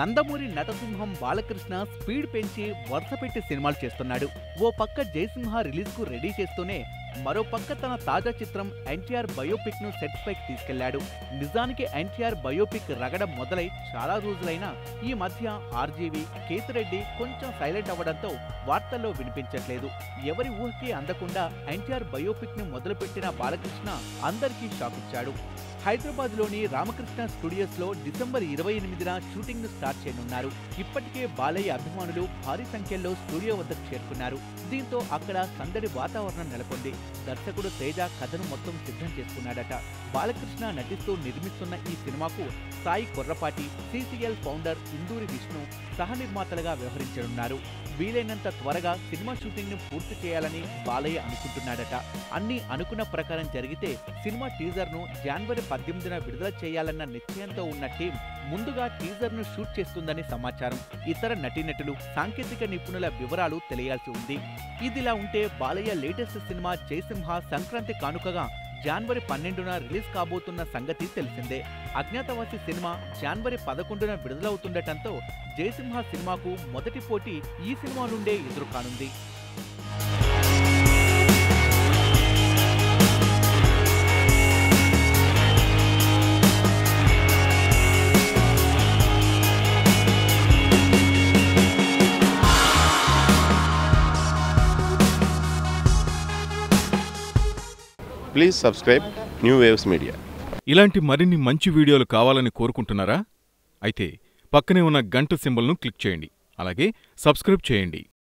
Nandamuri నటసింహం Balakrishna speed పెంచి వరుస పెట్టి సినిమాలు చేస్తున్నాడు ఓ పక్క జయసింహ రిలీజ్ కు రెడీ చేస్తూనే మరో పక్క తన తాజా చిత్రం ఎన్టీఆర్ బయోపిక్ ను సెట్ పైకి తీసుకెళ్లాడు నిజానికి ఎన్టీఆర్ బయోపిక్ రగడ మొదలై చాలా రోజులైనా ఈ మధ్య ఆర్జీవి కేతిరెడ్డి కొంచెం సైలెంట్ అవ్వడంతో వార్తల్లో వినిపించట్లేదు ఎవరి ఊహకి అందకుండా ఎన్టీఆర్ బయోపిక్ ని మొదలుపెట్టిన బాలకృష్ణ అందరికీ షాక్ ఇచ్చాడు హైదరాబాద్ లోని రామకృష్ణ స్టూడియోస్ లో డిసెంబర్ ఇరవై ఎనిమిదిన షూటింగ్ ను స్టార్ట్ చేయనున్నారు ఇప్పటికే బాలయ్య అభిమానులు భారీ సంఖ్యలో స్టూడియో వద్దకు చేరుకున్నారు దీంతో అక్కడ సందడి వాతావరణం నెలకొంది దర్శకుడు తేజ కథను మొత్తం సిద్ధం చేసుకున్నాడట బాలకృష్ణ నటిస్తూ నిర్మిస్తున్న ఈ సినిమాకు సాయి కొర్రపాటి సిసిఎల్ ఫౌండర్ ఇందూరి విష్ణు సహ నిర్మాతలుగా వ్యవహరించనున్నారు వీలైనంత త్వరగా సినిమా షూటింగ్ ను పూర్తి చేయాలని బాలయ్య అనుకుంటున్నాడట అన్ని అనుకున్న ప్రకారం జరిగితే సినిమా టీజర్ ను జనవరి పద్దెనిమిదిన విడుదల చేయాలన్న నిశ్చయంతో ఉన్న టీం ముందుగా టీజర్ ను షూట్ చేస్తుందని సమాచారం ఇతర నటీనటులు సాంకేతిక నిపుణుల వివరాలు తెలియాల్సి ఉంది ఇదిలా ఉంటే బాలయ్య లేటెస్ట్ సినిమా జయసింహ సంక్రాంతి కానుకగా జనవరి పన్నెండున రిలీజ్ కాబోతున్న సంగతి తెలిసిందే అజ్ఞాతవాసి సినిమా జనవరి పదకొండున విడుదలవుతుండటంతో జయసింహ సినిమాకు మొదటి పోటీ ఈ సినిమా నుండే ఎదురు కానుంది please subscribe new waves media ఇలాంటి మరిన్ని మంచి వీడియోలు కావాలని కోరుకుంటున్నారా అయితే పక్కనే ఉన్న గంట సింబల్ను క్లిక్ చేయండి అలాగే సబ్స్క్రైబ్ చేయండి